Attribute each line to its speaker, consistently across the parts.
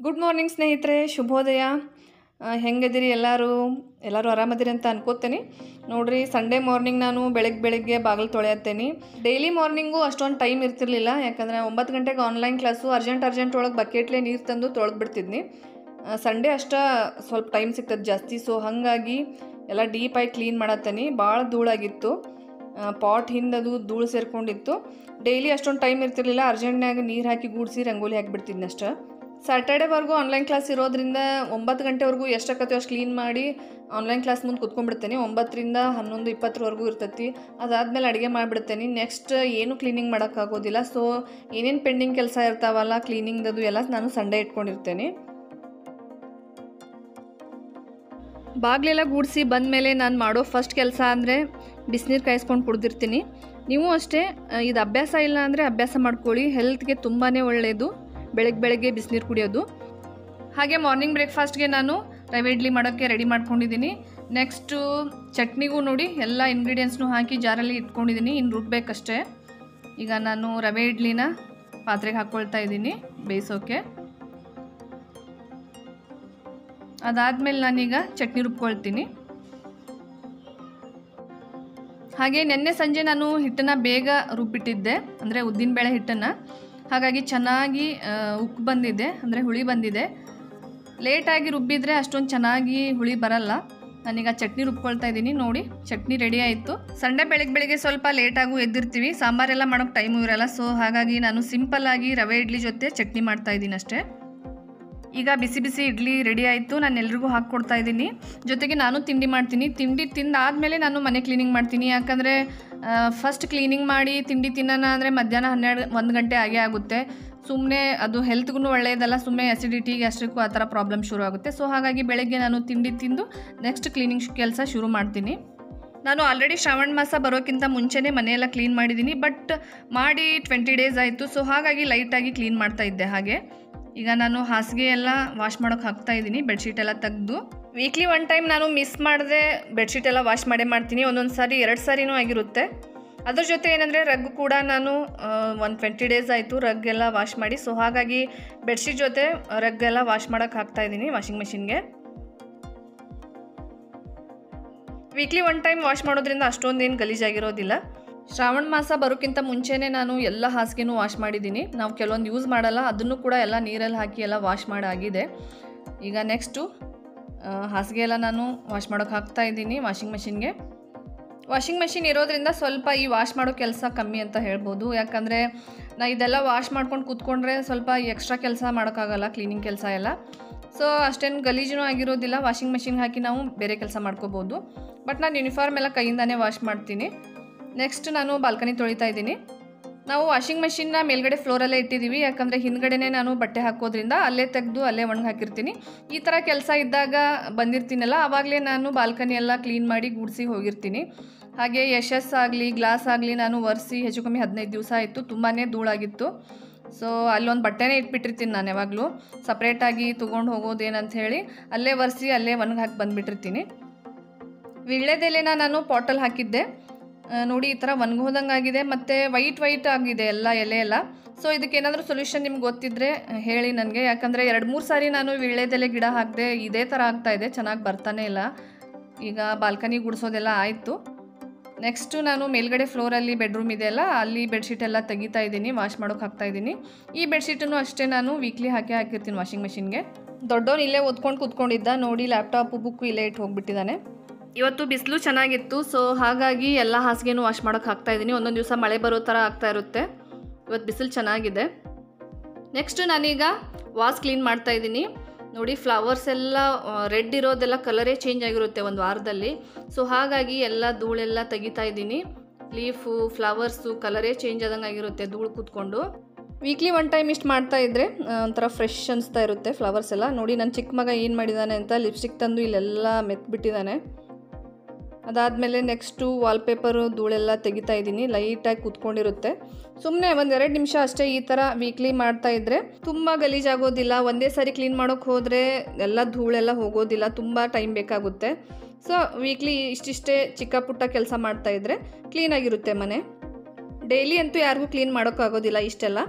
Speaker 1: good morning ಸ್ನೇಹಿತರೆ ಶುಭೋದಯ ಆ, ಹೆಂಗದಿರಿ ಎಲ್ಲರೂ ಎಲ್ಲರೂ ಆರಾಮದಿರಿ ಅಂತ ಅನ್ಕೋತೀನಿ ನೋಡ್ರಿ ಸಂಡೇ ಮಾರ್ನಿಂಗ್ ನಾನು ಬೆಳಗ್ಗೆ ಬೆಳಗ್ಗೆ ಬಾಗಿಲು ತೊಳೆಯತ್ತೇನೆ ಡೈಲಿ ಮಾರ್ನಿಂಗು ಅಷ್ಟೊಂದು ಟೈಮ್ ಇರ್ತಿರ್ಲಿಲ್ಲ ಯಾಕಂದರೆ ಒಂಬತ್ತು ಗಂಟೆಗೆ ಆನ್ಲೈನ್ ಕ್ಲಾಸು ಅರ್ಜೆಂಟ್ ಅರ್ಜೆಂಟ್ ಒಳಗೆ ಬಕೆಟ್ಲೆ ನೀರು ತಂದು ತೊಳೆದು ಬಿಡ್ತಿದ್ನಿ ಸಂಡೇ ಅಷ್ಟ ಸ್ವಲ್ಪ ಟೈಮ್ ಸಿಗ್ತದೆ ಜಾಸ್ತಿ ಸೊ ಹಾಗಾಗಿ ಎಲ್ಲ ಡೀಪಾಗಿ ಕ್ಲೀನ್ ಮಾಡತ್ತೇನೆ ಭಾಳ ಧೂಳಾಗಿತ್ತು ಪಾಟ್ ಹಿಂದದು ಧೂಳು ಸೇರ್ಕೊಂಡಿತ್ತು ಡೈಲಿ ಅಷ್ಟೊಂದು ಟೈಮ್ ಇರ್ತಿರ್ಲಿಲ್ಲ ಅರ್ಜೆಂಟ್ನಾಗ ನೀರು ಹಾಕಿ ಗೂಡಿಸಿ ರಂಗೋಲಿ ಹಾಕಿಬಿಡ್ತಿದ್ನಿ ಅಷ್ಟೇ ಸ್ಯಾಟರ್ಡೇವರೆಗೂ ಆನ್ಲೈನ್ ಕ್ಲಾಸ್ ಇರೋದ್ರಿಂದ ಒಂಬತ್ತು ಗಂಟೆವರೆಗೂ ಎಷ್ಟಾಗತ್ತೆ ಅಷ್ಟು ಕ್ಲೀನ್ ಮಾಡಿ ಆನ್ಲೈನ್ ಕ್ಲಾಸ್ ಮುಂದೆ ಕುತ್ಕೊಂಡ್ಬಿಡ್ತೇನೆ ಒಂಬತ್ತರಿಂದ ಹನ್ನೊಂದು ಇಪ್ಪತ್ತರವರೆಗೂ ಇರ್ತೈತಿ ಅದಾದಮೇಲೆ ಅಡುಗೆ ಮಾಡಿಬಿಡ್ತೇನೆ ನೆಕ್ಸ್ಟ್ ಏನು ಕ್ಲೀನಿಂಗ್ ಮಾಡೋಕ್ಕಾಗೋದಿಲ್ಲ ಸೊ ಏನೇನು ಪೆಂಡಿಂಗ್ ಕೆಲಸ ಇರ್ತಾವಲ್ಲ ಕ್ಲೀನಿಂಗ್ದದು ಎಲ್ಲ ನಾನು ಸಂಡೇ ಇಟ್ಕೊಂಡಿರ್ತೇನೆ ಬಾಗಿಲೆಲ್ಲ ಗೂಡಿಸಿ ಬಂದಮೇಲೆ ನಾನು ಮಾಡೋ ಫಸ್ಟ್ ಕೆಲಸ ಅಂದರೆ ಬಿಸಿನೀರು ಕಾಯಿಸ್ಕೊಂಡು ಕುಡ್ದಿರ್ತೀನಿ ನೀವು ಅಷ್ಟೇ ಆ, ಇದು ಅಭ್ಯಾಸ ಇಲ್ಲ ಅಂದರೆ ಅಭ್ಯಾಸ ಮಾಡ್ಕೊಳ್ಳಿ ಹೆಲ್ತ್ಗೆ ತುಂಬಾ ಒಳ್ಳೆಯದು ಬೆಳಗ್ಗೆ ಬೆಳಗ್ಗೆ ಬಿಸಿನೀರು ಕುಡಿಯೋದು ಹಾಗೆ ಮಾರ್ನಿಂಗ್ ಬ್ರೇಕ್ಫಾಸ್ಟ್ಗೆ ನಾನು ರವೆ ಇಡ್ಲಿ ಮಾಡೋಕ್ಕೆ ರೆಡಿ ಮಾಡ್ಕೊಂಡಿದ್ದೀನಿ ನೆಕ್ಸ್ಟು ಚಟ್ನಿಗೂ ನೋಡಿ ಎಲ್ಲ ಇಂಗ್ರೀಡಿಯೆಂಟ್ಸ್ನು ಹಾಕಿ ಜಾರಲ್ಲಿ ಇಟ್ಕೊಂಡಿದ್ದೀನಿ ಇನ್ನು ರುಬ್ಬೇಕಷ್ಟೇ ಈಗ ನಾನು ರವೆ ಇಡ್ಲಿನ ಪಾತ್ರೆಗೆ ಹಾಕ್ಕೊಳ್ತಾ ಇದ್ದೀನಿ ಬೇಯಿಸೋಕ್ಕೆ ಅದಾದಮೇಲೆ ನಾನೀಗ ಚಟ್ನಿ ರುಬ್ಕೊಳ್ತೀನಿ ಹಾಗೆ ನಿನ್ನೆ ಸಂಜೆ ನಾನು ಹಿಟ್ಟನ್ನು ಬೇಗ ರುಬ್ಬಿಟ್ಟಿದ್ದೆ ಅಂದರೆ ಉದ್ದಿನಬೇಳೆ ಹಿಟ್ಟನ್ನು ಹಾಗಾಗಿ ಚೆನ್ನಾಗಿ ಆ, ಉಕ್ಕು ಬಂದಿದೆ ಅಂದರೆ ಹುಳಿ ಬಂದಿದೆ ಲೇಟಾಗಿ ರುಬ್ಬಿದ್ರೆ ಅಷ್ಟೊಂದು ಚೆನ್ನಾಗಿ ಹುಳಿ ಬರಲ್ಲ ನಾನೀಗ ಚಟ್ನಿ ರುಬ್ಕೊಳ್ತಾ ಇದ್ದೀನಿ ನೋಡಿ ಚಟ್ನಿ ರೆಡಿ ಆಯಿತು ಸಂಡೆ ಬೆಳಗ್ಗೆ ಬೆಳಿಗ್ಗೆ ಸ್ವಲ್ಪ ಲೇಟಾಗೂ ಎದ್ದಿರ್ತೀವಿ ಸಾಂಬಾರೆಲ್ಲ ಮಾಡೋಕ್ಕೆ ಟೈಮು ಇರಲ್ಲ ಸೊ ಹಾಗಾಗಿ ನಾನು ಸಿಂಪಲ್ಲಾಗಿ ರವೆ ಇಡ್ಲಿ ಜೊತೆ ಚಟ್ನಿ ಮಾಡ್ತಾ ಇದ್ದೀನಿ ಅಷ್ಟೇ ಈಗ ಬಿಸಿ ಬಿಸಿ ಇಡ್ಲಿ ರೆಡಿ ಆಯಿತು ನಾನು ಎಲ್ರಿಗೂ ಹಾಕ್ಕೊಡ್ತಾ ಇದ್ದೀನಿ ಜೊತೆಗೆ ನಾನು ತಿಂಡಿ ಮಾಡ್ತೀನಿ ತಿಂಡಿ ತಿಂದಾದಮೇಲೆ ನಾನು ಮನೆ ಕ್ಲೀನಿಂಗ್ ಮಾಡ್ತೀನಿ ಯಾಕಂದರೆ ಫಸ್ಟ್ ಕ್ಲೀನಿಂಗ್ ಮಾಡಿ ತಿಂಡಿ ತಿನ್ನೋಣ ಅಂದರೆ ಮಧ್ಯಾಹ್ನ ಹನ್ನೆರಡು ಒಂದು ಗಂಟೆ ಆಗೇ ಆಗುತ್ತೆ ಸುಮ್ಮನೆ ಅದು ಹೆಲ್ತ್ಗೂ ಒಳ್ಳೆಯದಲ್ಲ ಸುಮ್ಮನೆ ಅಸಿಡಿಟಿ ಗ್ಯಾಸ್ಟ್ರಿಕ್ಕು ಆ ಥರ ಪ್ರಾಬ್ಲಮ್ ಶುರು ಆಗುತ್ತೆ ಸೊ ಹಾಗಾಗಿ ಬೆಳಗ್ಗೆ ನಾನು ತಿಂಡಿ ತಿಂದು ನೆಕ್ಸ್ಟ್ ಕ್ಲೀನಿಂಗ್ ಕೆಲಸ ಶುರು ಮಾಡ್ತೀನಿ ನಾನು ಆಲ್ರೆಡಿ ಶ್ರಾವಣ ಮಾಸ ಬರೋಕ್ಕಿಂತ ಮುಂಚೆನೇ ಮನೆಯೆಲ್ಲ ಕ್ಲೀನ್ ಮಾಡಿದ್ದೀನಿ ಬಟ್ ಮಾಡಿ ಟ್ವೆಂಟಿ ಡೇಸ್ ಆಯಿತು ಸೊ ಹಾಗಾಗಿ ಲೈಟಾಗಿ ಕ್ಲೀನ್ ಮಾಡ್ತಾ ಇದ್ದೆ ಹಾಗೆ ಈಗ ನಾನು ಹಾಸಿಗೆ ಎಲ್ಲ ವಾಶ್ ಮಾಡೋಕೆ ಹಾಕ್ತಾ ಇದ್ದೀನಿ ಬೆಡ್ಶೀಟ್ ಎಲ್ಲ ತೆಗೆದು ವೀಕ್ಲಿ ಒನ್ ಟೈಮ್ ನಾನು ಮಿಸ್ ಮಾಡದೆ ಬೆಡ್ಶೀಟ್ ಎಲ್ಲ ವಾಶ್ ಮಾಡೇ ಮಾಡ್ತೀನಿ ಒಂದೊಂದು ಸಾರಿ ಎರಡು ಸಾರಿನೂ ಆಗಿರುತ್ತೆ ಅದ್ರ ಜೊತೆ ಏನಂದರೆ ರಗ್ ಕೂಡ ನಾನು ಒಂದು ಟ್ವೆಂಟಿ ಡೇಸ್ ಆಯಿತು ರಗ್ ಎಲ್ಲ ವಾಶ್ ಮಾಡಿ ಸೊ ಹಾಗಾಗಿ ಬೆಡ್ಶೀಟ್ ಜೊತೆ ರಗ್ ಎಲ್ಲ ವಾಶ್ ಮಾಡೋಕೆ ಹಾಕ್ತಾ ಇದ್ದೀನಿ ವಾಷಿಂಗ್ ಮೆಷಿನ್ಗೆ ವೀಕ್ಲಿ ಒನ್ ಟೈಮ್ ವಾಶ್ ಮಾಡೋದ್ರಿಂದ ಅಷ್ಟೊಂದೇನು ಗಲೀಜಾಗಿರೋದಿಲ್ಲ ಶ್ರಾವಣ ಮಾಸ ಬರೋಕ್ಕಿಂತ ಮುಂಚೆನೇ ನಾನು ಎಲ್ಲ ಹಾಸಿಗೆನೂ ವಾಶ್ ಮಾಡಿದ್ದೀನಿ ನಾವು ಕೆಲವೊಂದು ಯೂಸ್ ಮಾಡಲ್ಲ ಅದನ್ನು ಕೂಡ ಎಲ್ಲ ನೀರಲ್ಲಿ ಹಾಕಿ ಎಲ್ಲ ವಾಶ್ ಮಾಡಾಗಿದೆ ಈಗ ನೆಕ್ಸ್ಟು ಹಾಸಿಗೆ ಎಲ್ಲ ನಾನು ವಾಶ್ ಮಾಡೋಕೆ ಹಾಕ್ತಾ ಇದ್ದೀನಿ ವಾಷಿಂಗ್ ಮೆಷಿನ್ಗೆ ವಾಷಿಂಗ್ ಮೆಷಿನ್ ಇರೋದ್ರಿಂದ ಸ್ವಲ್ಪ ಈ ವಾಶ್ ಮಾಡೋ ಕೆಲಸ ಕಮ್ಮಿ ಅಂತ ಹೇಳ್ಬೋದು ಯಾಕಂದರೆ ನಾ ಇದೆಲ್ಲ ವಾಶ್ ಮಾಡ್ಕೊಂಡು ಕೂತ್ಕೊಂಡ್ರೆ ಸ್ವಲ್ಪ ಎಕ್ಸ್ಟ್ರಾ ಕೆಲಸ ಮಾಡೋಕ್ಕಾಗಲ್ಲ ಕ್ಲೀನಿಂಗ್ ಕೆಲಸ ಎಲ್ಲ ಸೊ ಅಷ್ಟೇನು ಗಲೀಜೂ ಆಗಿರೋದಿಲ್ಲ ವಾಷಿಂಗ್ ಮೆಷಿನ್ ಹಾಕಿ ನಾವು ಬೇರೆ ಕೆಲಸ ಮಾಡ್ಕೋಬೋದು ಬಟ್ ನಾನು ಯೂನಿಫಾರ್ಮ್ ಎಲ್ಲ ಕೈಯಿಂದಾನೇ ವಾಶ್ ಮಾಡ್ತೀನಿ ನೆಕ್ಸ್ಟ್ ನಾನು ಬಾಲ್ಕನಿ ತೊಳಿತಾ ಇದ್ದೀನಿ ನಾವು ವಾಷಿಂಗ್ ಮೆಷಿನ್ನ ಮೇಲ್ಗಡೆ ಫ್ಲೋರಲ್ಲೇ ಇಟ್ಟಿದ್ದೀವಿ ಯಾಕಂದರೆ ಹಿಂದ್ಗಡೆನೇ ನಾನು ಬಟ್ಟೆ ಹಾಕೋದ್ರಿಂದ ಅಲ್ಲೇ ತೆಗೆದು ಅಲ್ಲೇ ಒಣಗಿ ಹಾಕಿರ್ತೀನಿ ಈ ಥರ ಕೆಲಸ ಇದ್ದಾಗ ಬಂದಿರ್ತೀನಲ್ಲ ಆವಾಗಲೇ ನಾನು ಬಾಲ್ಕನಿ ಎಲ್ಲ ಕ್ಲೀನ್ ಮಾಡಿ ಗುಡಿಸಿ ಹೋಗಿರ್ತೀನಿ ಹಾಗೆ ಯಶಸ್ ಆಗಲಿ ಗ್ಲಾಸ್ ಆಗಲಿ ನಾನು ಒರೆಸಿ ಹೆಚ್ಚು ಕಮ್ಮಿ ಹದಿನೈದು ದಿವಸ ಆಯಿತು ತುಂಬಾ ಧೂಳಾಗಿತ್ತು ಸೊ ಅಲ್ಲೊಂದು ಬಟ್ಟೆನೇ ಇಟ್ಬಿಟ್ಟಿರ್ತೀನಿ ನಾನು ಯಾವಾಗಲೂ ಸಪ್ರೇಟಾಗಿ ತೊಗೊಂಡು ಹೋಗೋದೇನಂತ ಹೇಳಿ ಅಲ್ಲೇ ಒರೆಸಿ ಅಲ್ಲೇ ಒಣಗಿ ಹಾಕಿ ಬಂದುಬಿಟ್ಟಿರ್ತೀನಿ ವಿಳ್ಳೆದೆಲೆನ ನಾನು ಪಾಟಲ್ ಹಾಕಿದ್ದೆ ಆ, ನೋಡಿ ಈ ಥರ ಒಣಗೋದಂಗೆ ಆಗಿದೆ ಮತ್ತು ವೈಟ್ ವೈಟ್ ಆಗಿದೆ ಎಲ್ಲ ಎಲೆ ಎಲ್ಲ ಸೊ ಇದಕ್ಕೆ ಏನಾದರೂ ಸೊಲ್ಯೂಷನ್ ನಿಮ್ಗೆ ಗೊತ್ತಿದ್ದರೆ ಹೇಳಿ ನನಗೆ ಯಾಕಂದರೆ ಎರಡು ಮೂರು ಸಾರಿ ನಾನು ವಿಳ್ಳೆದೆಲೆ ಗಿಡ ಹಾಕಿದೆ ಇದೇ ಥರ ಆಗ್ತಾ ಇದೆ ಚೆನ್ನಾಗಿ ಬರ್ತಾನೆ ಇಲ್ಲ ಈಗ ಬಾಲ್ಕನಿ ಗುಡಿಸೋದೆಲ್ಲ ಆಯಿತು ನೆಕ್ಸ್ಟು ನಾನು ಮೇಲ್ಗಡೆ ಫ್ಲೋರಲ್ಲಿ ಬೆಡ್ರೂಮ್ ಇದೆಯಲ್ಲ ಅಲ್ಲಿ ಬೆಡ್ಶೀಟ್ ಎಲ್ಲ ತೆಗಿತಾ ಇದ್ದೀನಿ ವಾಶ್ ಮಾಡೋಕೆ ಹಾಕ್ತಾ ಇದ್ದೀನಿ ಈ ಬೆಡ್ಶೀಟನ್ನು ಅಷ್ಟೇ ನಾನು ವೀಕ್ಲಿ ಹಾಕಿ ಹಾಕಿರ್ತೀನಿ ವಾಷಿಂಗ್ ಮೆಷಿನ್ಗೆ ದೊಡ್ಡವನು ಇಲ್ಲೇ ಓದ್ಕೊಂಡು ಕೂತ್ಕೊಂಡಿದ್ದ ನೋಡಿ ಲ್ಯಾಪ್ಟಾಪು ಬುಕ್ಕು ಇಲ್ಲೇ ಇಟ್ಟು ಹೋಗ್ಬಿಟ್ಟಿದ್ದಾನೆ ಇವತ್ತು ಬಿಸಿಲು ಚೆನ್ನಾಗಿತ್ತು ಸೊ ಹಾಗಾಗಿ ಎಲ್ಲ ಹಾಸಿಗೆನೂ ವಾಶ್ ಮಾಡೋಕೆ ಹಾಕ್ತಾ ಇದ್ದೀನಿ ಒಂದೊಂದು ದಿವಸ ಮಳೆ ಬರೋ ಥರ ಆಗ್ತಾ ಇರುತ್ತೆ ಇವತ್ತು ಬಿಸಿಲು ಚೆನ್ನಾಗಿದೆ ನೆಕ್ಸ್ಟು ನಾನೀಗ ವಾಸ್ ಕ್ಲೀನ್ ಮಾಡ್ತಾ ಇದ್ದೀನಿ ನೋಡಿ ಫ್ಲವರ್ಸ್ ಎಲ್ಲ ರೆಡ್ ಇರೋದೆಲ್ಲ ಕಲರೇ ಚೇಂಜ್ ಆಗಿರುತ್ತೆ ಒಂದು ವಾರದಲ್ಲಿ ಸೊ ಹಾಗಾಗಿ ಎಲ್ಲ ಧೂಳೆಲ್ಲ ತೆಗಿತಾ ಇದ್ದೀನಿ ಲೀಫು ಫ್ಲವರ್ಸು ಕಲರೇ ಚೇಂಜ್ ಆದಂಗೆ ಆಗಿರುತ್ತೆ ಧೂಳು ಕೂತ್ಕೊಂಡು ವೀಕ್ಲಿ ಒನ್ ಟೈಮ್ ಇಷ್ಟು ಮಾಡ್ತಾ ಇದ್ದರೆ ಆ, ಒಂಥರ ಫ್ರೆಶ್ ಅನಿಸ್ತಾ ಇರುತ್ತೆ ಫ್ಲವರ್ಸ್ ಎಲ್ಲ ನೋಡಿ ನನ್ನ ಚಿಕ್ಕ ಮಗ ಏನು ಮಾಡಿದ್ದಾನೆ ಅಂತ ಲಿಪ್ಸ್ಟಿಕ್ ತಂದು ಇಲ್ಲೆಲ್ಲ ಮೆತ್ಬಿಟ್ಟಿದ್ದಾನೆ ಅದಾದಮೇಲೆ ನೆಕ್ಸ್ಟು ವಾಲ್ಪೇಪರು ಧೂಳೆಲ್ಲ ತೆಗಿತಾ ಇದ್ದೀನಿ ಲೈಟಾಗಿ ಕೂತ್ಕೊಂಡಿರುತ್ತೆ ಸುಮ್ಮನೆ ಒಂದೆರಡು ನಿಮಿಷ ಅಷ್ಟೇ ಈ ಥರ ವೀಕ್ಲಿ ಮಾಡ್ತಾ ಇದ್ದರೆ ತುಂಬ ಗಲೀಜಾಗೋದಿಲ್ಲ ಒಂದೇ ಸಾರಿ ಕ್ಲೀನ್ ಮಾಡೋಕ್ಕೆ ಹೋದರೆ ಎಲ್ಲ ಧೂಳೆಲ್ಲ ಹೋಗೋದಿಲ್ಲ ತುಂಬ ಟೈಮ್ ಬೇಕಾಗುತ್ತೆ ಸೊ ವೀಕ್ಲಿ ಇಷ್ಟಿಷ್ಟೇ ಚಿಕ್ಕ ಪುಟ್ಟ ಕೆಲಸ ಮಾಡ್ತಾ ಇದ್ದರೆ ಕ್ಲೀನಾಗಿರುತ್ತೆ ಮನೆ ಡೈಲಿ ಅಂತೂ ಯಾರಿಗೂ ಕ್ಲೀನ್ ಮಾಡೋಕ್ಕಾಗೋದಿಲ್ಲ ಇಷ್ಟೆಲ್ಲ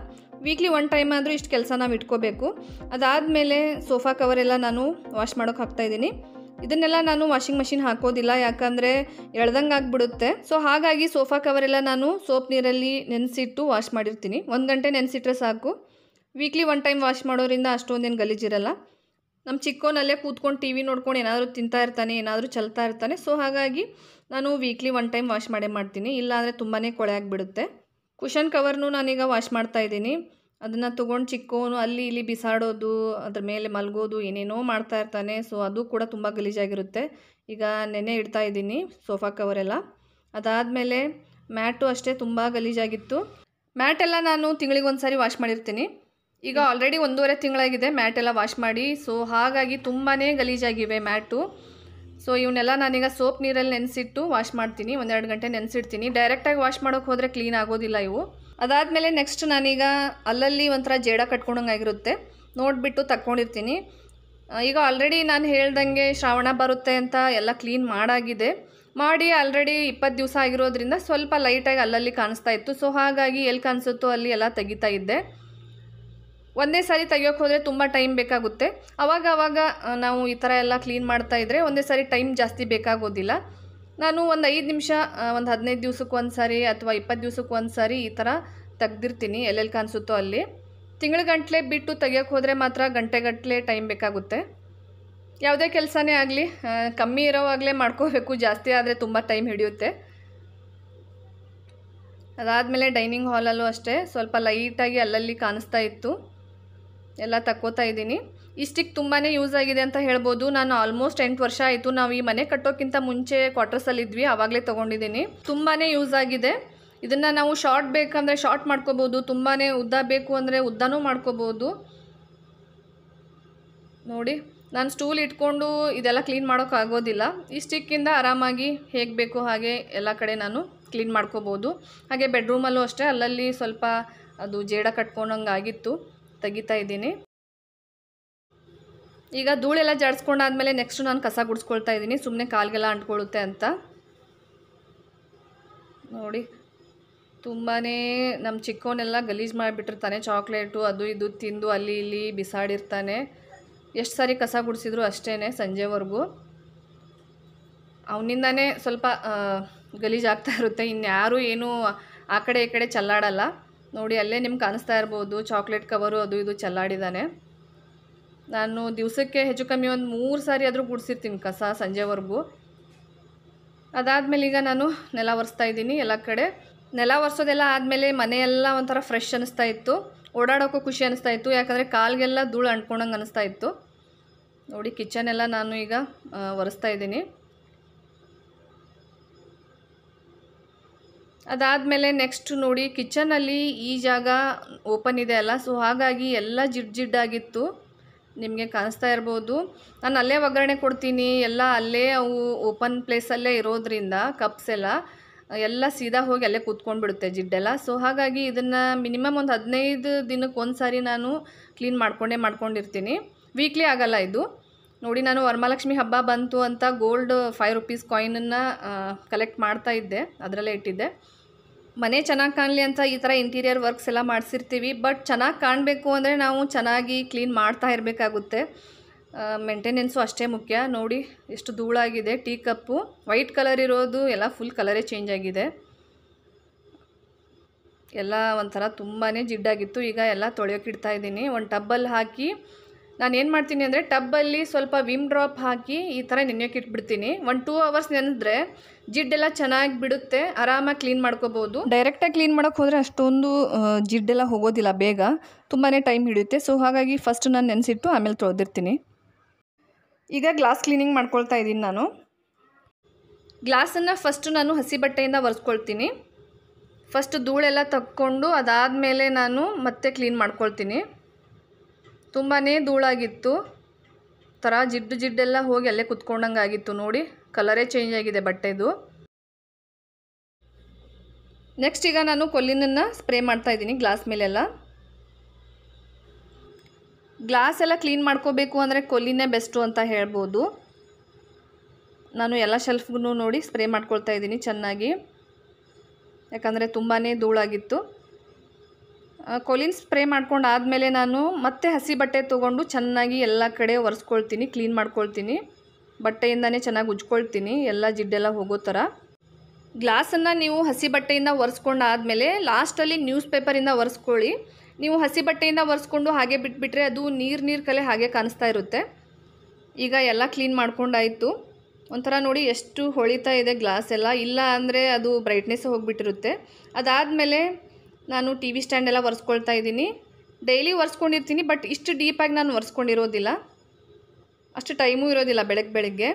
Speaker 1: ವೀಕ್ಲಿ ಒನ್ ಟೈಮ್ ಆದರೂ ಇಷ್ಟು ಕೆಲಸ ನಾವು ಇಟ್ಕೋಬೇಕು ಅದಾದಮೇಲೆ ಸೋಫಾ ಕವರೆಲ್ಲ ನಾನು ವಾಶ್ ಮಾಡೋಕೆ ಹಾಕ್ತಾಯಿದ್ದೀನಿ ಇದನ್ನೆಲ್ಲ ನಾನು ವಾಷಿಂಗ್ ಮಷಿನ್ ಹಾಕೋದಿಲ್ಲ ಯಾಕಂದರೆ ಎಳ್ದಂಗೆ ಆಗಿಬಿಡುತ್ತೆ ಸೊ ಹಾಗಾಗಿ ಸೋಫಾ ಕವರೆಲ್ಲ ನಾನು ಸೋಪ್ ನೀರಲ್ಲಿ ನೆನೆಸಿಟ್ಟು ವಾಶ್ ಮಾಡಿರ್ತೀನಿ ಒಂದು ಗಂಟೆ ನೆನೆಸಿಟ್ರೆ ಸಾಕು ವೀಕ್ಲಿ ಒನ್ ಟೈಮ್ ವಾಶ್ ಮಾಡೋದ್ರಿಂದ ಅಷ್ಟೊಂದೇನು ಗಲೀಜಿರಲ್ಲ ನಮ್ಮ ಚಿಕ್ಕೋನಲ್ಲೇ ಕೂತ್ಕೊಂಡು ಟಿ ವಿ ನೋಡ್ಕೊಂಡು ಏನಾದರೂ ತಿಂತಾ ಇರ್ತಾನೆ ಏನಾದರೂ ಚಲ್ತಾ ಇರ್ತಾನೆ ಸೊ ಹಾಗಾಗಿ ನಾನು ವೀಕ್ಲಿ ಒನ್ ಟೈಮ್ ವಾಶ್ ಮಾಡೇ ಮಾಡ್ತೀನಿ ಇಲ್ಲಾಂದರೆ ತುಂಬಾ ಕೊಳೆ ಆಗಿಬಿಡುತ್ತೆ ಕುಷನ್ ಕವರ್ನು ನಾನೀಗ ವಾಶ್ ಮಾಡ್ತಾ ಇದ್ದೀನಿ ಅದನ್ನು ತೊಗೊಂಡು ಚಿಕ್ಕೋನು ಅಲ್ಲಿ ಇಲ್ಲಿ ಬಿಸಾಡೋದು ಅದ್ರ ಮೇಲೆ ಮಲಗೋದು ಏನೇನೋ ಮಾಡ್ತಾ ಇರ್ತಾನೆ ಸೊ ಅದು ಕೂಡ ತುಂಬ ಗಲೀಜಾಗಿರುತ್ತೆ ಈಗ ನೆನೆ ಇಡ್ತಾ ಇದ್ದೀನಿ ಸೋಫಾ ಕವರೆಲ್ಲ ಅದಾದಮೇಲೆ ಮ್ಯಾಟು ಅಷ್ಟೇ ತುಂಬ ಗಲೀಜಾಗಿತ್ತು ಮ್ಯಾಟೆಲ್ಲ ನಾನು ತಿಂಗಳಿಗೆ ಒಂದು ಸಾರಿ ವಾಶ್ ಮಾಡಿರ್ತೀನಿ ಈಗ ಆಲ್ರೆಡಿ ಒಂದೂವರೆ ತಿಂಗಳಾಗಿದೆ ಮ್ಯಾಟ್ ಎಲ್ಲ ವಾಶ್ ಮಾಡಿ ಸೊ ಹಾಗಾಗಿ ತುಂಬಾ ಗಲೀಜಾಗಿವೆ ಮ್ಯಾಟು ಸೊ ಇವನ್ನೆಲ್ಲ ನಾನೀಗ ಸೋಪ್ ನೀರಲ್ಲಿ ನೆನೆಸಿಟ್ಟು ವಾಶ್ ಮಾಡ್ತೀನಿ ಒಂದೆರಡು ಗಂಟೆ ನೆನೆಸಿಡ್ತೀನಿ ಡೈರೆಕ್ಟಾಗಿ ವಾಶ್ ಮಾಡೋಕೆ ಹೋದರೆ ಕ್ಲೀನ್ ಆಗೋದಿಲ್ಲ ಇವು ಅದಾದಮೇಲೆ ನೆಕ್ಸ್ಟ್ ನಾನೀಗ ಅಲ್ಲಲ್ಲಿ ಒಂಥರ ಜೇಡ ಕಟ್ಕೊಂಡಂಗಾಗಿರುತ್ತೆ ನೋಡಿಬಿಟ್ಟು ತಕ್ಕೊಂಡಿರ್ತೀನಿ ಆ, ಈಗ ಆಲ್ರೆಡಿ ನಾನು ಹೇಳ್ದಂಗೆ ಶ್ರಾವಣ ಬರುತ್ತೆ ಅಂತ ಎಲ್ಲ ಕ್ಲೀನ್ ಮಾಡಾಗಿದೆ ಮಾಡಿ ಆಲ್ರೆಡಿ ಇಪ್ಪತ್ತು ದಿವಸ ಆಗಿರೋದ್ರಿಂದ ಸ್ವಲ್ಪ ಲೈಟಾಗಿ ಅಲ್ಲಲ್ಲಿ ಕಾಣಿಸ್ತಾ ಇತ್ತು ಸೊ ಹಾಗಾಗಿ ಎಲ್ಲಿ ಕಾಣಿಸುತ್ತೋ ಅಲ್ಲಿ ಎಲ್ಲ ತೆಗಿತಾ ಇದ್ದೆ ಒಂದೇ ಸಾರಿ ತೆಗಿಯೋಕೆ ಹೋದರೆ ತುಂಬ ಟೈಮ್ ಬೇಕಾಗುತ್ತೆ ಅವಾಗ ಅವಾಗ ಆ, ನಾವು ಈ ಥರ ಎಲ್ಲ ಕ್ಲೀನ್ ಮಾಡ್ತಾ ಇದ್ದರೆ ಒಂದೇ ಸಾರಿ ಟೈಮ್ ಜಾಸ್ತಿ ಬೇಕಾಗೋದಿಲ್ಲ ನಾನು ಒಂದು ಐದು ನಿಮಿಷ ಒಂದು ಹದಿನೈದು ದಿವ್ಸಕ್ಕೆ ಒಂದು ಸಾರಿ ಅಥವಾ ಇಪ್ಪತ್ತು ದಿವ್ಸಕ್ಕೆ ಒಂದು ಸಾರಿ ಈ ಥರ ತೆಗ್ದಿರ್ತೀನಿ ಎಲ್ಲೆಲ್ಲಿ ಕಾಣಿಸುತ್ತೋ ಅಲ್ಲಿ ತಿಂಗಳ ಬಿಟ್ಟು ತೆಗಿಯೋಕೆ ಹೋದರೆ ಮಾತ್ರ ಗಂಟೆಗಟ್ಟಲೆ ಟೈಮ್ ಬೇಕಾಗುತ್ತೆ ಯಾವುದೇ ಕೆಲಸನೇ ಆಗಲಿ ಕಮ್ಮಿ ಇರೋವಾಗಲೇ ಮಾಡ್ಕೋಬೇಕು ಜಾಸ್ತಿ ಆದರೆ ತುಂಬ ಟೈಮ್ ಹಿಡಿಯುತ್ತೆ ಅದಾದಮೇಲೆ ಡೈನಿಂಗ್ ಹಾಲಲ್ಲೂ ಅಷ್ಟೇ ಸ್ವಲ್ಪ ಲೈಟಾಗಿ ಅಲ್ಲಲ್ಲಿ ಕಾಣಿಸ್ತಾ ಇತ್ತು ಎಲ್ಲ ತಕ್ಕೋತಾ ಇದ್ದೀನಿ ಇಷ್ಟಿಗೆ ತುಂಬಾ ಯೂಸ್ ಆಗಿದೆ ಅಂತ ಹೇಳ್ಬೋದು ನಾನು ಆಲ್ಮೋಸ್ಟ್ ಎಂಟು ವರ್ಷ ಆಯಿತು ನಾವು ಈ ಮನೆ ಕಟ್ಟೋಕ್ಕಿಂತ ಮುಂಚೆ ಕ್ವಾರ್ಟರ್ಸಲ್ಲಿದ್ವಿ ಆವಾಗಲೇ ತೊಗೊಂಡಿದ್ದೀನಿ ತುಂಬಾ ಯೂಸ್ ಆಗಿದೆ ಇದನ್ನು ನಾವು ಶಾರ್ಟ್ ಬೇಕಂದರೆ ಶಾರ್ಟ್ ಮಾಡ್ಕೋಬೋದು ತುಂಬಾ ಉದ್ದ ಬೇಕು ಅಂದರೆ ಉದ್ದನೂ ಮಾಡ್ಕೋಬೋದು ನೋಡಿ ನಾನು ಸ್ಟೂಲ್ ಇಟ್ಕೊಂಡು ಇದೆಲ್ಲ ಕ್ಲೀನ್ ಮಾಡೋಕ್ಕಾಗೋದಿಲ್ಲ ಈ ಸ್ಟಿಕ್ಕಿಂದ ಆರಾಮಾಗಿ ಹೇಗೆ ಬೇಕು ಹಾಗೆ ಎಲ್ಲ ಕಡೆ ನಾನು ಕ್ಲೀನ್ ಮಾಡ್ಕೋಬೋದು ಹಾಗೆ ಬೆಡ್ರೂಮಲ್ಲೂ ಅಷ್ಟೇ ಅಲ್ಲಲ್ಲಿ ಸ್ವಲ್ಪ ಅದು ಜೇಡ ಕಟ್ಕೊಂಡಂಗೆ ಆಗಿತ್ತು ತೆಗಿತಾ ಇದ್ದೀನಿ ಈಗ ಧೂಳೆಲ್ಲ ಜಾಡಿಸ್ಕೊಂಡಾದ್ಮೇಲೆ ನೆಕ್ಸ್ಟ್ ನಾನು ಕಸ ಗುಡಿಸ್ಕೊಳ್ತಾ ಇದ್ದೀನಿ ಸುಮ್ಮನೆ ಕಾಲ್ಗೆಲ್ಲ ಅಂಟ್ಕೊಳ್ಳುತ್ತೆ ಅಂತ ನೋಡಿ ತುಂಬಾ ನಮ್ಮ ಚಿಕ್ಕವನೆಲ್ಲ ಗಲೀಜು ಮಾಡಿಬಿಟ್ಟಿರ್ತಾನೆ ಚಾಕ್ಲೇಟು ಅದು ಇದು ತಿಂದು ಅಲ್ಲಿ ಇಲ್ಲಿ ಬಿಸಾಡಿರ್ತಾನೆ ಎಷ್ಟು ಸಾರಿ ಕಸ ಗುಡಿಸಿದ್ರು ಅಷ್ಟೇ ಸಂಜೆವರೆಗೂ ಅವನಿಂದನೇ ಸ್ವಲ್ಪ ಆ, ಗಲೀಜಾಗ್ತಾ ಇರುತ್ತೆ ಇನ್ಯಾರೂ ಏನೂ ಆ ಕಡೆ ಈ ಕಡೆ ಚಲ್ಲಾಡಲ್ಲ ನೋಡಿ ಅಲ್ಲೇ ನಿಮ್ಗೆ ಕಾಣಿಸ್ತಾ ಇರ್ಬೋದು ಚಾಕ್ಲೇಟ್ ಕವರು ಅದು ಇದು ಚಲ್ಲಾಡಿದ್ದಾನೆ ನಾನು ದಿವಸಕ್ಕೆ ಹೆಚ್ಚು ಕಮ್ಮಿ ಒಂದು ಮೂರು ಸಾರಿ ಆದರೂ ಗುಡಿಸಿರ್ತೀನಿ ಕಸ ಸಂಜೆವರೆಗೂ ಅದಾದಮೇಲೆ ಈಗ ನಾನು ನೆಲ ಒರೆಸ್ತಾ ಇದ್ದೀನಿ ಎಲ್ಲ ಕಡೆ ನೆಲ ಒರೆಸೋದೆಲ್ಲ ಆದಮೇಲೆ ಮನೆಯೆಲ್ಲ ಒಂಥರ ಫ್ರೆಶ್ ಅನಿಸ್ತಾ ಇತ್ತು ಓಡಾಡೋಕ್ಕೂ ಖುಷಿ ಅನಿಸ್ತಾ ಇತ್ತು ಯಾಕಂದರೆ ಕಾಲ್ಗೆಲ್ಲ ಧೂಳು ಅಂಟ್ಕೊಂಡಂಗೆ ಅನಿಸ್ತಾ ಇತ್ತು ನೋಡಿ ಕಿಚನ್ ಎಲ್ಲ ನಾನು ಈಗ ಆ, ಒರೆಸ್ತಾ ಇದ್ದೀನಿ ಅದಾದಮೇಲೆ ನೆಕ್ಸ್ಟ್ ನೋಡಿ ಕಿಚನಲ್ಲಿ ಈ ಜಾಗ ಓಪನ್ ಇದೆ ಅಲ್ಲ ಸೊ ಹಾಗಾಗಿ ಎಲ್ಲ ಜಿಡ್ ಜಿಡ್ಡಾಗಿತ್ತು ನಿಮಗೆ ಕಾಣಿಸ್ತಾ ಇರ್ಬೋದು ನಾನು ಅಲ್ಲೇ ಒಗ್ಗರಣೆ ಕೊಡ್ತೀನಿ ಎಲ್ಲ ಅಲ್ಲೇ ಅವು ಓಪನ್ ಪ್ಲೇಸಲ್ಲೇ ಇರೋದ್ರಿಂದ ಕಪ್ಸ್ ಎಲ್ಲ ಎಲ್ಲ ಸೀದಾ ಹೋಗಿ ಅಲ್ಲೇ ಕೂತ್ಕೊಂಡ್ಬಿಡುತ್ತೆ ಜಿಡ್ಡೆಲ್ಲ ಸೊ ಹಾಗಾಗಿ ಇದನ್ನು ಮಿನಿಮಮ್ ಒಂದು ಹದಿನೈದು ದಿನಕ್ಕೆ ಒಂದು ಸಾರಿ ನಾನು ಕ್ಲೀನ್ ಮಾಡ್ಕೊಂಡೇ ಮಾಡ್ಕೊಂಡಿರ್ತೀನಿ ವೀಕ್ಲಿ ಆಗಲ್ಲ ಇದು ನೋಡಿ ನಾನು ವರಮಹಾಲಕ್ಷ್ಮಿ ಹಬ್ಬ ಬಂತು ಅಂತ ಗೋಲ್ಡ್ ಫೈವ್ ರುಪೀಸ್ ಕಾಯಿನನ್ನು ಕಲೆಕ್ಟ್ ಮಾಡ್ತಾ ಇದ್ದೆ ಅದರಲ್ಲೇ ಇಟ್ಟಿದ್ದೆ ಮನೆ ಚೆನ್ನಾಗಿ ಕಾಣಲಿ ಅಂತ ಈ ಥರ ಇಂಟೀರಿಯರ್ ವರ್ಕ್ಸ್ ಎಲ್ಲ ಮಾಡಿಸಿರ್ತೀವಿ ಬಟ್ ಚೆನ್ನಾಗಿ ಕಾಣಬೇಕು ಅಂದರೆ ನಾವು ಚೆನ್ನಾಗಿ ಕ್ಲೀನ್ ಮಾಡ್ತಾ ಇರಬೇಕಾಗುತ್ತೆ ಮೇಂಟೆನೆನ್ಸು ಅಷ್ಟೇ ಮುಖ್ಯ ನೋಡಿ ಎಷ್ಟು ಧೂಳಾಗಿದೆ ಟೀ ಕಪ್ಪು ವೈಟ್ ಕಲರ್ ಇರೋದು ಎಲ್ಲ ಫುಲ್ ಕಲರೇ ಚೇಂಜ್ ಆಗಿದೆ ಎಲ್ಲ ಒಂಥರ ತುಂಬಾ ಜಿಡ್ಡಾಗಿತ್ತು ಈಗ ಎಲ್ಲ ತೊಳೆಯೋಕೆ ಇಡ್ತಾ ಇದ್ದೀನಿ ಒಂದು ಟಬ್ಬಲ್ಲಿ ಹಾಕಿ ನಾನು ಏನು ಮಾಡ್ತೀನಿ ಅಂದರೆ ಟಬ್ಬಲ್ಲಿ ಸ್ವಲ್ಪ ವಿಮ್ ಡ್ರಾಪ್ ಹಾಕಿ ಈ ಥರ ನೆನೆಯೋಕೆ ಇಟ್ಬಿಡ್ತೀನಿ ಒಂದು ಟೂ ಅವರ್ಸ್ ನೆನೆದ್ರೆ ಜಿಡ್ಡೆಲ್ಲ ಚೆನ್ನಾಗಿ ಬಿಡುತ್ತೆ ಆರಾಮಾಗಿ ಕ್ಲೀನ್ ಮಾಡ್ಕೋಬೋದು ಡೈರೆಕ್ಟಾಗಿ ಕ್ಲೀನ್ ಮಾಡೋಕೆ ಹೋದರೆ ಅಷ್ಟೊಂದು ಆ, ಜಿಡ್ಡೆಲ್ಲ ಹೋಗೋದಿಲ್ಲ ಬೇಗ ತುಂಬಾ ಟೈಮ್ ಹಿಡಿಯುತ್ತೆ ಸೊ ಹಾಗಾಗಿ ಫಸ್ಟ್ ನಾನು ನೆನೆಸಿಟ್ಟು ಆಮೇಲೆ ತೊಳೆದಿರ್ತೀನಿ ಈಗ ಗ್ಲಾಸ್ ಕ್ಲೀನಿಂಗ್ ಮಾಡ್ಕೊಳ್ತಾ ಇದ್ದೀನಿ ನಾನು ಗ್ಲಾಸನ್ನು ಫಸ್ಟು ನಾನು ಹಸಿ ಬಟ್ಟೆಯಿಂದ ಒರೆಸ್ಕೊಳ್ತೀನಿ ಫಸ್ಟ್ ಧೂಳೆಲ್ಲ ತಕ್ಕೊಂಡು ಅದಾದಮೇಲೆ ನಾನು ಮತ್ತೆ ಕ್ಲೀನ್ ಮಾಡ್ಕೊಳ್ತೀನಿ ತುಂಬಾ ಧೂಳಾಗಿತ್ತು ಥರ ಜಿಡ್ಡು ಜಿಡ್ಡೆಲ್ಲ ಹೋಗಿ ಅಲ್ಲೇ ಕುತ್ಕೊಂಡಂಗೆ ಆಗಿತ್ತು ನೋಡಿ ಕಲರೇ ಚೇಂಜ್ ಆಗಿದೆ ಬಟ್ಟೆದು ನೆಕ್ಸ್ಟ್ ಈಗ ನಾನು ಕೊಲ್ಲಿನನ್ನು ಸ್ಪ್ರೇ ಮಾಡ್ತಾ ಇದ್ದೀನಿ ಗ್ಲಾಸ್ ಮೇಲೆಲ್ಲ ಗ್ಲಾಸ್ ಎಲ್ಲ ಕ್ಲೀನ್ ಮಾಡ್ಕೋಬೇಕು ಅಂದರೆ ಕೊಲ್ಲಿನೇ ಬೆಸ್ಟು ಅಂತ ಹೇಳ್ಬೋದು ನಾನು ಎಲ್ಲ ಶೆಲ್ಫ್ಗೂ ನೋಡಿ ಸ್ಪ್ರೇ ಮಾಡ್ಕೊಳ್ತಾ ಇದ್ದೀನಿ ಚೆನ್ನಾಗಿ ಯಾಕಂದರೆ ತುಂಬಾ ಧೂಳಾಗಿತ್ತು ಕೊಲಿನ್ ಸ್ಪ್ರೇ ಮಾಡ್ಕೊಂಡು ಆದಮೇಲೆ ನಾನು ಮತ್ತೆ ಹಸಿ ಬಟ್ಟೆ ತೊಗೊಂಡು ಚೆನ್ನಾಗಿ ಎಲ್ಲ ಕಡೆ ಒರೆಸ್ಕೊಳ್ತೀನಿ ಕ್ಲೀನ್ ಮಾಡ್ಕೊಳ್ತೀನಿ ಬಟ್ಟೆಯಿಂದನೇ ಚೆನ್ನಾಗಿ ಉಜ್ಕೊಳ್ತೀನಿ ಎಲ್ಲ ಜಿಡ್ಡೆಲ್ಲ ಹೋಗೋ ಥರ ಗ್ಲಾಸನ್ನು ನೀವು ಹಸಿ ಬಟ್ಟೆಯಿಂದ ಒರೆಸ್ಕೊಂಡು ಆದಮೇಲೆ ಲಾಸ್ಟಲ್ಲಿ ನ್ಯೂಸ್ ಪೇಪರಿಂದ ಒರೆಸ್ಕೊಳ್ಳಿ ನೀವು ಹಸಿ ಬಟ್ಟೆಯಿಂದ ಒರೆಸ್ಕೊಂಡು ಹಾಗೆ ಬಿಟ್ಬಿಟ್ರೆ ಅದು ನೀರು ನೀರು ಕಲೆ ಹಾಗೆ ಕಾಣಿಸ್ತಾ ಇರುತ್ತೆ ಈಗ ಎಲ್ಲ ಕ್ಲೀನ್ ಮಾಡ್ಕೊಂಡಾಯಿತು ಒಂಥರ ನೋಡಿ ಎಷ್ಟು ಹೊಳಿತಾ ಇದೆ ಗ್ಲಾಸ್ ಎಲ್ಲ ಇಲ್ಲ ಅಂದರೆ ಅದು ಬ್ರೈಟ್ನೆಸ್ ಹೋಗಿಬಿಟ್ಟಿರುತ್ತೆ ಅದಾದಮೇಲೆ ನಾನು ಟಿ ವಿ ಸ್ಟ್ಯಾಂಡ್ ಎಲ್ಲ ಒರೆಸ್ಕೊಳ್ತಾ ಇದ್ದೀನಿ ಡೈಲಿ ಒರೆಸ್ಕೊಂಡಿರ್ತೀನಿ ಬಟ್ ಇಷ್ಟು ಡೀಪಾಗಿ ನಾನು ಒರೆಸ್ಕೊಂಡಿರೋದಿಲ್ಲ ಅಷ್ಟು ಟೈಮೂ ಇರೋದಿಲ್ಲ ಬೆಳಗ್ಗೆ ಬೆಳಗ್ಗೆ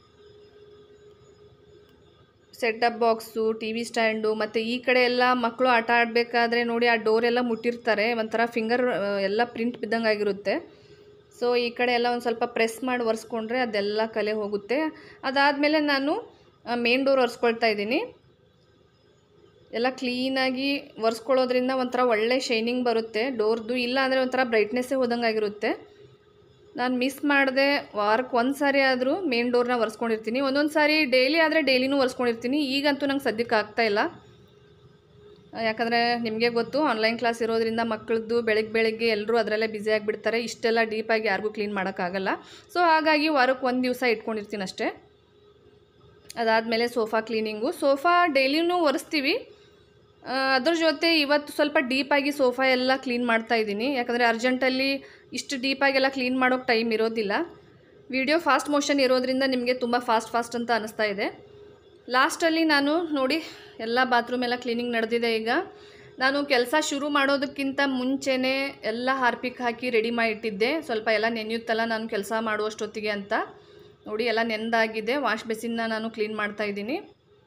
Speaker 1: setup box T V stand ಮತ್ತು ಈ ಕಡೆ ಎಲ್ಲ ಮಕ್ಕಳು ಆಟ ಆಡಬೇಕಾದ್ರೆ ನೋಡಿ ಆ ಡೋರೆಲ್ಲ ಮುಟ್ಟಿರ್ತಾರೆ ಒಂಥರ ಫಿಂಗರ್ ಎಲ್ಲ ಪ್ರಿಂಟ್ ಬಿದ್ದಂಗೆ ಆಗಿರುತ್ತೆ ಸೊ ಈ ಕಡೆ ಎಲ್ಲ ಒಂದು ಸ್ವಲ್ಪ ಪ್ರೆಸ್ ಮಾಡಿ ಒರೆಸ್ಕೊಂಡ್ರೆ ಅದೆಲ್ಲ ಕಲೆ ಹೋಗುತ್ತೆ ಅದಾದಮೇಲೆ ನಾನು ಮೇನ್ ಡೋರ್ ಒರೆಸ್ಕೊಳ್ತಾ ಇದ್ದೀನಿ ಎಲ್ಲ ಕ್ಲೀನಾಗಿ ಒರೆಸ್ಕೊಳ್ಳೋದ್ರಿಂದ ಒಂಥರ ಒಳ್ಳೆ ಶೈನಿಂಗ್ ಬರುತ್ತೆ ಡೋರ್ದು ಇಲ್ಲ ಅಂದರೆ ಒಂಥರ ಬ್ರೈಟ್ನೆಸ್ಸೇ ಹೋದಂಗೆ ಆಗಿರುತ್ತೆ ನಾನು ಮಿಸ್ ಮಾಡಿದೆ ವಾರಕ್ಕೆ ಒಂದು ಸಾರಿ ಆದರೂ ಮೇನ್ ಡೋರ್ನ ಒರೆಸ್ಕೊಂಡಿರ್ತೀನಿ ಒಂದೊಂದು ಸಾರಿ ಡೈಲಿ ಆದರೆ ಡೈಲಿನೂ ಒರೆಸ್ಕೊಂಡಿರ್ತೀನಿ ಈಗಂತೂ ನಂಗೆ ಸದ್ಯಕ್ಕೆ ಆಗ್ತಾಯಿಲ್ಲ ಯಾಕಂದರೆ ನಿಮಗೆ ಗೊತ್ತು ಆನ್ಲೈನ್ ಕ್ಲಾಸ್ ಇರೋದ್ರಿಂದ ಮಕ್ಕಳದ್ದು ಬೆಳಗ್ಗೆ ಬೆಳಗ್ಗೆ ಎಲ್ಲರೂ ಅದರಲ್ಲೇ ಬ್ಯುಸಿ ಆಗಿಬಿಡ್ತಾರೆ ಇಷ್ಟೆಲ್ಲ ಡೀಪಾಗಿ ಯಾರಿಗೂ ಕ್ಲೀನ್ ಮಾಡೋಕ್ಕಾಗಲ್ಲ ಸೊ ಹಾಗಾಗಿ ವಾರಕ್ಕೆ ಒಂದು ದಿವಸ ಇಟ್ಕೊಂಡಿರ್ತೀನಿ ಅಷ್ಟೇ ಅದಾದಮೇಲೆ ಸೋಫಾ ಕ್ಲೀನಿಂಗು ಸೋಫಾ ಡೈಲಿನೂ ಒರೆಸ್ತೀವಿ ಆ, ಅದ್ರ ಜೊತೆ ಇವತ್ತು ಸ್ವಲ್ಪ ಡೀಪಾಗಿ ಸೋಫಾ ಎಲ್ಲ ಕ್ಲೀನ್ ಮಾಡ್ತಾ ಇದ್ದೀನಿ ಯಾಕಂದರೆ ಅರ್ಜೆಂಟಲ್ಲಿ ಇಷ್ಟು ಡೀಪಾಗೆಲ್ಲ ಕ್ಲೀನ್ ಮಾಡೋಕ್ಕೆ ಟೈಮ್ ಇರೋದಿಲ್ಲ ವಿಡಿಯೋ ಫಾಸ್ಟ್ ಮೋಷನ್ ಇರೋದ್ರಿಂದ ನಿಮಗೆ ತುಂಬ ಫಾಸ್ಟ್ ಫಾಸ್ಟ್ ಅಂತ ಅನಿಸ್ತಾ ಇದೆ ಲಾಸ್ಟಲ್ಲಿ ನಾನು ನೋಡಿ ಎಲ್ಲ ಬಾತ್ರೂಮ್ ಎಲ್ಲ ಕ್ಲೀನಿಂಗ್ ನಡೆದಿದೆ ಈಗ ನಾನು ಕೆಲಸ ಶುರು ಮಾಡೋದಕ್ಕಿಂತ ಮುಂಚೆನೇ ಎಲ್ಲ ಹಾರ್ಪಿಕ್ ಹಾಕಿ ರೆಡಿ ಮಾಡಿಟ್ಟಿದ್ದೆ ಸ್ವಲ್ಪ ಎಲ್ಲ ನೆನೆಯುತ್ತಲ್ಲ ನಾನು ಕೆಲಸ ಮಾಡುವಷ್ಟೊತ್ತಿಗೆ ಅಂತ ನೋಡಿ ಎಲ್ಲ ನೆಂದಾಗಿದೆ ವಾಶ್ ಬೇಸಿನ್ನ ನಾನು ಕ್ಲೀನ್ ಮಾಡ್ತಾ ಇದ್ದೀನಿ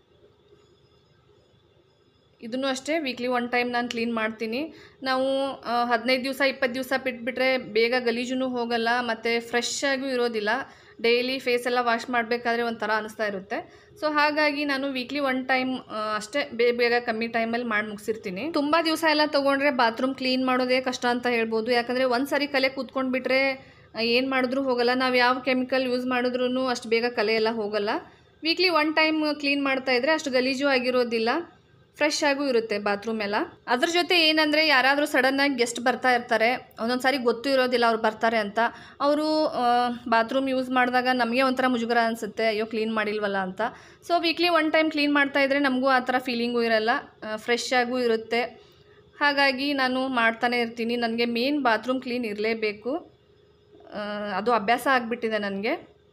Speaker 1: ಇದನ್ನು ಅಷ್ಟೇ ವೀಕ್ಲಿ ಒನ್ ಟೈಮ್ ನಾನು ಕ್ಲೀನ್ ಮಾಡ್ತೀನಿ ನಾವು ಹದಿನೈದು ದಿವಸ ಇಪ್ಪತ್ತು ದಿವಸ ಬಿಟ್ಬಿಟ್ರೆ ಬೇಗ ಗಲೀಜೂ ಹೋಗಲ್ಲ ಮತ್ತು ಫ್ರೆಶ್ ಆಗೂ ಇರೋದಿಲ್ಲ ಡೈಲಿ ಫೇಸ್ ಎಲ್ಲ ವಾಶ್ ಮಾಡಬೇಕಾದ್ರೆ ಒಂಥರ ಅನಿಸ್ತಾ ಇರುತ್ತೆ ಸೊ ಹಾಗಾಗಿ ನಾನು ವೀಕ್ಲಿ ಒನ್ ಟೈಮ್ ಅಷ್ಟೇ ಬೇಗ ಬೇಗ ಕಮ್ಮಿ ಟೈಮಲ್ಲಿ ಮಾಡಿ ಮುಗಿಸಿರ್ತೀನಿ ತುಂಬ ದಿವಸ ಎಲ್ಲ ತೊಗೊಂಡ್ರೆ ಬಾತ್ರೂಮ್ ಕ್ಲೀನ್ ಮಾಡೋದೇ ಕಷ್ಟ ಅಂತ ಹೇಳ್ಬೋದು ಯಾಕಂದರೆ ಒಂದು ಸರಿ ಕಲೆ ಕೂತ್ಕೊಂಡ್ಬಿಟ್ರೆ ಏನು ಮಾಡಿದ್ರೂ ಹೋಗಲ್ಲ ನಾವು ಯಾವ ಕೆಮಿಕಲ್ ಯೂಸ್ ಮಾಡಿದ್ರೂ ಅಷ್ಟು ಬೇಗ ಕಲೆ ಎಲ್ಲ ಹೋಗಲ್ಲ ವೀಕ್ಲಿ ಒನ್ ಟೈಮ್ ಕ್ಲೀನ್ ಮಾಡ್ತಾ ಇದ್ರೆ ಅಷ್ಟು ಗಲೀಜು ಆಗಿರೋದಿಲ್ಲ ಫ್ರೆಶ್ ಆಗೂ ಇರುತ್ತೆ ಬಾತ್ರೂಮ್ ಎಲ್ಲ ಅದ್ರ ಜೊತೆ ಏನಂದರೆ ಯಾರಾದರೂ ಸಡನ್ನಾಗಿ ಗೆಸ್ಟ್ ಬರ್ತಾ ಇರ್ತಾರೆ ಒಂದೊಂದು ಸಾರಿ ಗೊತ್ತೂ ಇರೋದಿಲ್ಲ ಅವ್ರು ಬರ್ತಾರೆ ಅಂತ ಅವರು ಬಾತ್ರೂಮ್ ಯೂಸ್ ಮಾಡಿದಾಗ ನಮಗೆ ಒಂಥರ ಮುಜುಗರ ಅನಿಸುತ್ತೆ ಅಯ್ಯೋ ಕ್ಲೀನ್ ಮಾಡಿಲ್ವಲ್ಲ ಅಂತ so weekly one time clean ಮಾಡ್ತಾ ಇದ್ರೆ ನಮಗೂ ಆ ಥರ ಫೀಲಿಂಗು ಇರಲ್ಲ ಫ್ರೆಶ್ ಆಗೂ ಇರುತ್ತೆ ಹಾಗಾಗಿ ನಾನು ಮಾಡ್ತಾನೆ ಇರ್ತೀನಿ ನನಗೆ ಮೇನ್ ಬಾತ್ರೂಮ್ ಕ್ಲೀನ್ ಇರಲೇಬೇಕು ಅದು ಅಭ್ಯಾಸ ಆಗಿಬಿಟ್ಟಿದೆ ನನಗೆ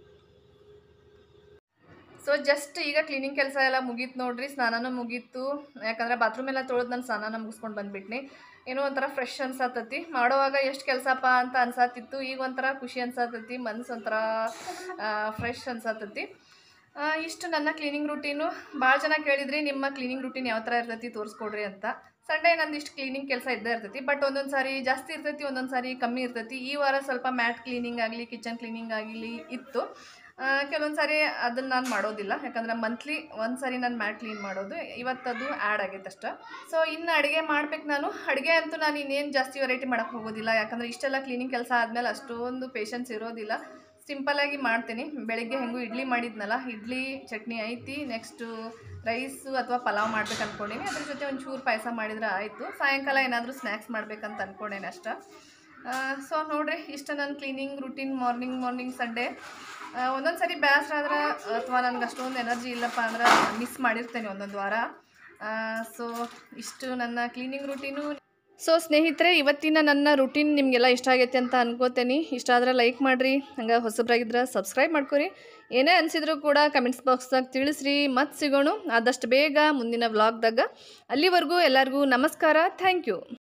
Speaker 1: ಸೊ ಜಸ್ಟ್ ಈಗ ಕ್ಲೀನಿಂಗ್ ಕೆಲಸ ಎಲ್ಲ ಮುಗೀತು ನೋಡ್ರಿ ಸ್ನಾನನೂ ಮುಗೀತು ಯಾಕಂದರೆ ಬಾತ್ರೂಮ್ ಎಲ್ಲ ತೊಳೆದು ನಾನು ಸ್ನಾನ ಮುಗಿಸ್ಕೊಂಡು ಬಂದ್ಬಿಟ್ನಿ ಏನೋ ಒಂಥರ ಫ್ರೆಶ್ ಅನ್ಸತ್ತತಿ ಮಾಡೋವಾಗ ಎಷ್ಟು ಕೆಲಸಪ್ಪ ಅಂತ ಅನ್ಸತ್ತಿತ್ತು ಈಗ ಒಂಥರ ಖುಷಿ ಅನ್ಸತ್ತತಿ ಮನ್ಸು ಒಂಥರ ಫ್ರೆಶ್ ಅನ್ಸತ್ತತಿ ಆ, ಇಷ್ಟು ನನ್ನ ಕ್ಲೀನಿಂಗ್ ರೂಟೀನು ಭಾಳ ಜನ ಕೇಳಿದ್ರಿ ನಿಮ್ಮ ಕ್ಲೀನಿಂಗ್ ರೂಟೀನ್ ಯಾವ ಥರ ಇರ್ತೈತಿ ತೋರಿಸ್ಕೊಡ್ರಿ ಅಂತ ಸಂಡೇ ನಂದು ಇಷ್ಟು ಕ್ಲೀನಿಂಗ್ ಕೆಲಸ ಇದ್ದೇ ಇರ್ತೈತಿ ಬಟ್ ಒಂದೊಂದು ಸಾರಿ ಜಾಸ್ತಿ ಇರ್ತೈತಿ ಒಂದೊಂದು ಸಾರಿ ಕಮ್ಮಿ ಇರ್ತೈತಿ ಈ ವಾರ ಸ್ವಲ್ಪ ಮ್ಯಾಟ್ ಕ್ಲೀನಿಂಗ್ ಆಗಲಿ ಕಿಚನ್ ಕ್ಲೀನಿಂಗ್ ಆಗಲಿ ಇತ್ತು ಕೆಲವೊಂದು ಸಾರಿ ಅದನ್ನು ನಾನು ಮಾಡೋದಿಲ್ಲ ಯಾಕಂದರೆ ಮಂತ್ಲಿ ಒಂದು ಸಾರಿ ನಾನು ಮ್ಯಾಟ್ ಕ್ಲೀನ್ ಮಾಡೋದು ಇವತ್ತದು ಆ್ಯಡ್ ಆಗೈತೆ ಅಷ್ಟೆ ಸೊ ಇನ್ನು ಅಡುಗೆ ಮಾಡ್ಬೇಕು ನಾನು ಅಡುಗೆ ಅಂತೂ ನಾನು ಇನ್ನೇನು ಜಾಸ್ತಿ ವೆರೈಟಿ ಮಾಡೋಕ್ಕೆ ಹೋಗೋದಿಲ್ಲ ಯಾಕಂದರೆ ಇಷ್ಟೆಲ್ಲ ಕ್ಲೀನಿಂಗ್ ಕೆಲಸ ಆದಮೇಲೆ ಅಷ್ಟೊಂದು ಪೇಷನ್ಸ್ ಇರೋದಿಲ್ಲ ಸಿಂಪಲ್ಲಾಗಿ ಮಾಡ್ತೀನಿ ಬೆಳಗ್ಗೆ ಹೆಂಗೂ ಇಡ್ಲಿ ಮಾಡಿದ್ನಲ್ಲ ಇಡ್ಲಿ ಚಟ್ನಿ ಐತಿ ನೆಕ್ಸ್ಟು ರೈಸು ಅಥವಾ ಪಲಾವ್ ಮಾಡ್ಬೇಕು ಅಂದ್ಕೊಂಡೀನಿ ಅದ್ರ ಜೊತೆ ಒಂಚೂರು ಪಾಯಸ ಮಾಡಿದ್ರೆ ಆಯಿತು ಸಾಯಂಕಾಲ ಏನಾದರೂ ಸ್ನ್ಯಾಕ್ಸ್ ಮಾಡ್ಬೇಕಂತ ಅಂದ್ಕೊಂಡೇನೆ ಅಷ್ಟೆ ಸೊ ನೋಡಿರಿ ಇಷ್ಟ ನನ್ನ cleaning routine morning morning Sunday ಒಂದೊಂದು ಸರಿ ಬೇಸರ ಆದ್ರೆ ಅಥವಾ ನನಗೆ ಅಷ್ಟೊಂದು ಎನರ್ಜಿ ಇಲ್ಲಪ್ಪ ಅಂದ್ರೆ ಮಿಸ್ ಮಾಡಿರ್ತೇನೆ ಒಂದೊಂದು ವಾರ ಸೊ ಇಷ್ಟು ನನ್ನ ಕ್ಲೀನಿಂಗ್ ರುಟೀನು ಸೊ ಸ್ನೇಹಿತರೆ ಇವತ್ತಿನ ನನ್ನ ರುಟೀನ್ ನಿಮಗೆಲ್ಲ ಇಷ್ಟ ಆಗೈತೆ ಅಂತ ಅನ್ಕೋತೇನೆ ಇಷ್ಟ ಆದರೆ ಲೈಕ್ ಮಾಡಿರಿ ಹಂಗೆ ಹೊಸಬ್ರಾಗಿದ್ರೆ ಸಬ್ಸ್ಕ್ರೈಬ್ ಮಾಡ್ಕೊರಿ ಏನೇ ಅನಿಸಿದ್ರು ಕೂಡ ಕಮೆಂಟ್ಸ್ ಬಾಕ್ಸ್ದಾಗ ತಿಳಿಸ್ರಿ ಮತ್ತೆ ಸಿಗೋಣ ಆದಷ್ಟು ಬೇಗ ಮುಂದಿನ ವ್ಲಾಗ್ದಾಗ ಅಲ್ಲಿವರೆಗೂ ಎಲ್ಲರಿಗೂ ನಮಸ್ಕಾರ ಥ್ಯಾಂಕ್ ಯು